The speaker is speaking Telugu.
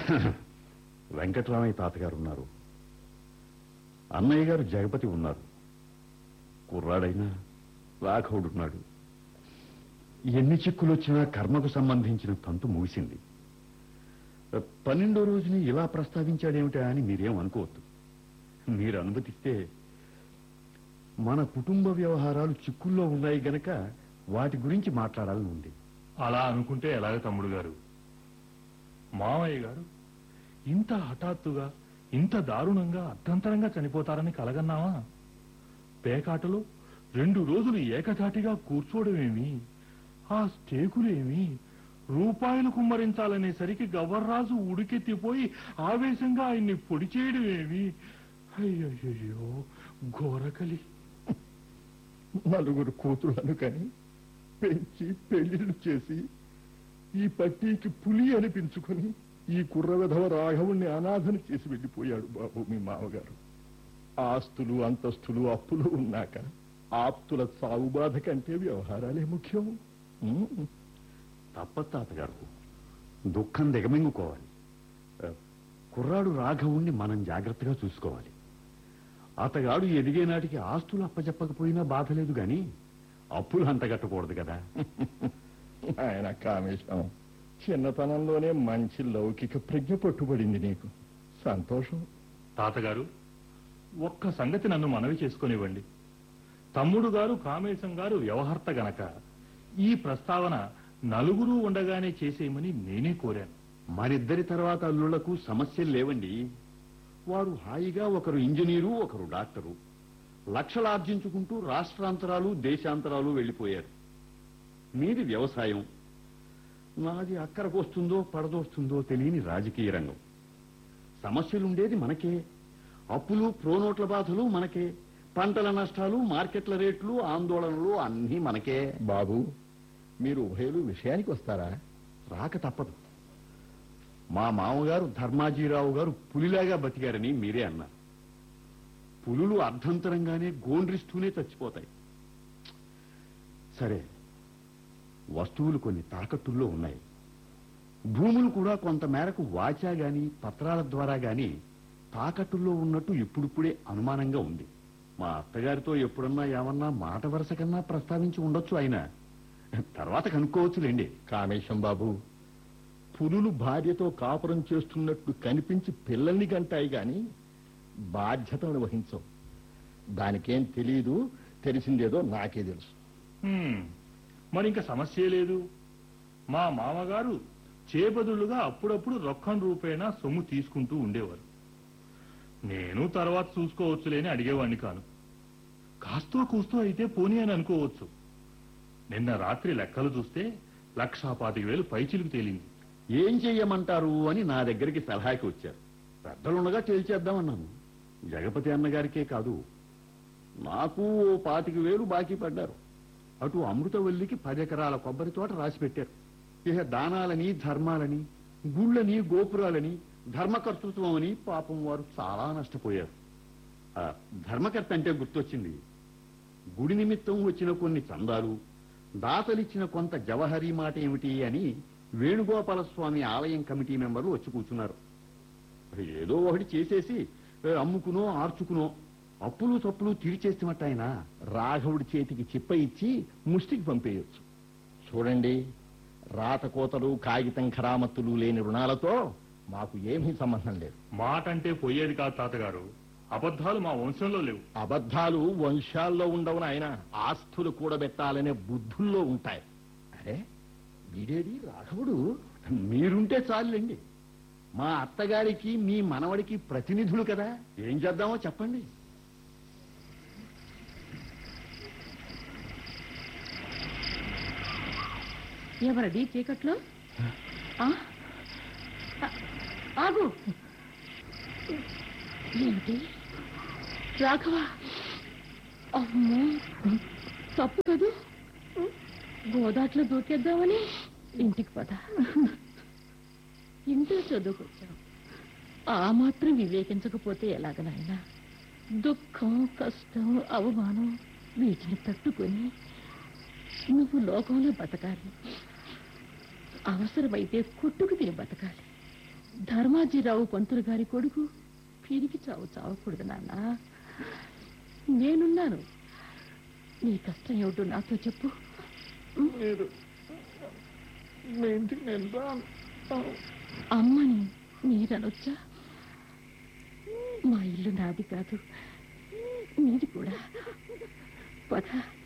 వెంకటరామయ్య తాతగారు ఉన్నారు అన్నయ్య గారు జగపతి ఉన్నారు కుర్రాడైనా రాఘవుడున్నాడు ఎన్ని చిక్కులు వచ్చినా కర్మకు సంబంధించిన తంతు ముగిసింది పన్నెండో రోజుని ఇలా ప్రస్తావించాడేమిటా అని మీరేం అనుకోవద్దు మీరు అనుమతిస్తే మన కుటుంబ వ్యవహారాలు చిక్కుల్లో ఉన్నాయి గనక వాటి గురించి మాట్లాడాలని ఉంది అలా అనుకుంటే ఎలాగ తమ్ముడు గారు మామయ్య గారు ఇంత హఠాత్తుగా ఇంత దారుణంగా అర్ధంతరంగా చనిపోతారని కలగన్నావా పేకాటలో రెండు రోజులు ఏకధాటిగా కూర్చోవడమేమి ఆ స్టేకులేమి రూపాయలు కుమ్మరించాలనేసరికి గవర్రాజు ఉడికెత్తిపోయి ఆవేశంగా ఆయన్ని పొడి చేయడమేమి అయ్యయ్యో ఘోరకలి నలుగురు కూతుళ్ళను కని పెంచి పెళ్లిళ్ళు చేసి ఈ పట్టీకి పులి అనిపించుకొని ఈ కుర్ర విధవ రాఘవుణ్ణి అనాథని చేసి వెళ్ళిపోయాడు బాబు మీ మామగారు ఆస్తులు అంతస్తులు అప్పులు ఉన్నాక ఆప్తుల సాగు బాధ కంటే వ్యవహారాలే ముఖ్యం ఉమ్. తప్పదు తాతగారు దుఃఖం దిగమింగుకోవాలి ఆ, కుర్రాడు రాఘవుణ్ణి మనం జాగ్రత్తగా చూసుకోవాలి అతగాడు ఎదిగే నాటికి ఆస్తులు అప్పచెప్పకపోయినా బాధ లేదు గాని అప్పులు అంతగట్టకూడదు కదా ఆయన కామేశం చిన్నతనంలోనే మంచి లౌకిక ప్రజ్ఞ పట్టుబడింది నీకు సంతోషం తాతగారు ఒక్క సంగతి నన్ను మనవి చేసుకునివ్వండి తమ్ముడు గారు కామేశం గారు వ్యవహర్త గనక ఈ ప్రస్తావన నలుగురు ఉండగానే చేసేయమని నేనే కోరాను మరిద్దరి తర్వాత అల్లుళ్లకు సమస్యలు లేవండి వారు హాయిగా ఒకరు ఇంజనీరు ఒకరు డాక్టరు లక్షలు ఆర్జించుకుంటూ రాష్ట్రాంతరాలు దేశాంతరాలు వెళ్ళిపోయారు మీది వ్యవసాయం నాది అక్కరకు వస్తుందో పడదొస్తుందో తెలియని రాజకీయ రంగం సమస్యలుండేది మనకే అప్పులు ప్రోనోట్ల బాధలు మనకే పంటల నష్టాలు మార్కెట్ల రేట్లు ఆందోళనలు అన్నీ మనకే బాబు మీరు ఉభయలు విషయానికి వస్తారా రాక తప్పదు మా మామగారు ధర్మాజీరావు గారు పులిలాగా బతికారని మీరే అన్నారు పులులు అర్ధంతరంగానే గోండ్రిస్తూనే చచ్చిపోతాయి సరే వస్తువులు కొన్ని తాకట్టుల్లో ఉన్నాయి భూములు కూడా కొంత మేరకు వాచా గాని పత్రాల ద్వారా గాని తాకట్టుల్లో ఉన్నట్టు ఇప్పుడిప్పుడే అనుమానంగా ఉంది మా అత్తగారితో ఎప్పుడన్నా ఏమన్నా మాట వరుస కన్నా ప్రస్తావించి ఉండొచ్చు ఆయన తర్వాత కనుక్కోవచ్చులేండి కామేశం బాబు పులులు భార్యతో కాపురం చేస్తున్నట్టు కనిపించి పిల్లల్ని గంటాయి గాని బాధ్యతను వహించవు దానికేం తెలియదు తెలిసిందేదో నాకే తెలుసు హ్మ్, మరి ఇంకా సమస్యే లేదు మా మామగారు చేబదులుగా అప్పుడప్పుడు రొక్కం రూపేణా సొమ్ము తీసుకుంటూ ఉండేవారు నేను తర్వాత చూసుకోవచ్చులేని అడిగేవాణ్ణి కాను కాస్తో కూస్తో అయితే పోనీ అని అనుకోవచ్చు నిన్న రాత్రి లెక్కలు చూస్తే లక్షా పాతిక వేలు పైచిలుకు తేలింది ఏం చెయ్యమంటారు అని నా దగ్గరికి సలహాకి వచ్చారు పెద్దలుండగా తేల్చేద్దామన్నాను జగపతి అన్నగారికే కాదు నాకు ఓ పాతిక వేలు బాకీ పడ్డారు అటు అమృతవల్లికి పది ఎకరాల కొబ్బరి తోట రాసి పెట్టారు ఇక దానాలని ధర్మాలని గుళ్ళని గోపురాలని ధర్మకర్తృత్వం అని పాపం వారు చాలా నష్టపోయారు ఆ, ధర్మకర్త అంటే గుర్తొచ్చింది గుడి నిమిత్తం వచ్చిన కొన్ని చందాలు దాతలిచ్చిన కొంత జవహరీ మాట ఏమిటి అని వేణుగోపాల స్వామి ఆలయం కమిటీ మెంబర్లు వచ్చి కూర్చున్నారు ఏదో ఒకటి చేసేసి ఏ, అమ్ముకునో ఆర్చుకునో అప్పులు తప్పులు తీర్చేస్తున్నట్టు ఆయన రాఘవుడి చేతికి చిప్ప ఇచ్చి ముష్టికి పంపేయొచ్చు చూడండి రాతకోతలు కాగితం ఖరామత్తులు లేని రుణాలతో మాకు ఏమీ సంబంధం లేదు మాట అంటే పోయేది కాదు తాతగారు అబద్ధాలు మా వంశంలో లేవు అబద్ధాలు వంశాల్లో ఉండవు ఆయన ఆస్తులు కూడబెట్టాలనే బుద్ధుల్లో ఉంటాయి అరే వీడేడి రాఘవుడు మీరుంటే చాలండి మా అత్తగారికి మీ మనవడికి ప్రతినిధులు కదా ఏం చేద్దామో చెప్పండి ఎవరది చీకట్లో ఆ? ఆ- ఆగు ఏమిటి రాఘవ అమ్మో తప్పు కదూ గోదాట్లో దూకేద్దామని ఇంటికి పద ఇంట్లో చదువుకొచ్చావు ఆ మాత్రం వివేకించకపోతే ఎలాగ నాయనా దుఃఖం కష్టం అవమానం వీటిని తట్టుకొని నువ్వు లోకంలో బతకాలి అవసరమైతే కొట్టుకు తిని బతకాలి ధర్మాజీరావు పంతులు గారి కొడుకు పిరికి చావు చావకూడదు నాన్న నేనున్నాను నీ కష్టం ఏమిటో నాతో చెప్పు మీరు మీ ఇంటికి నేను రాను అమ్మని మీరనొచ్చా మా ఇల్లు నాది కాదు మీది కూడా పద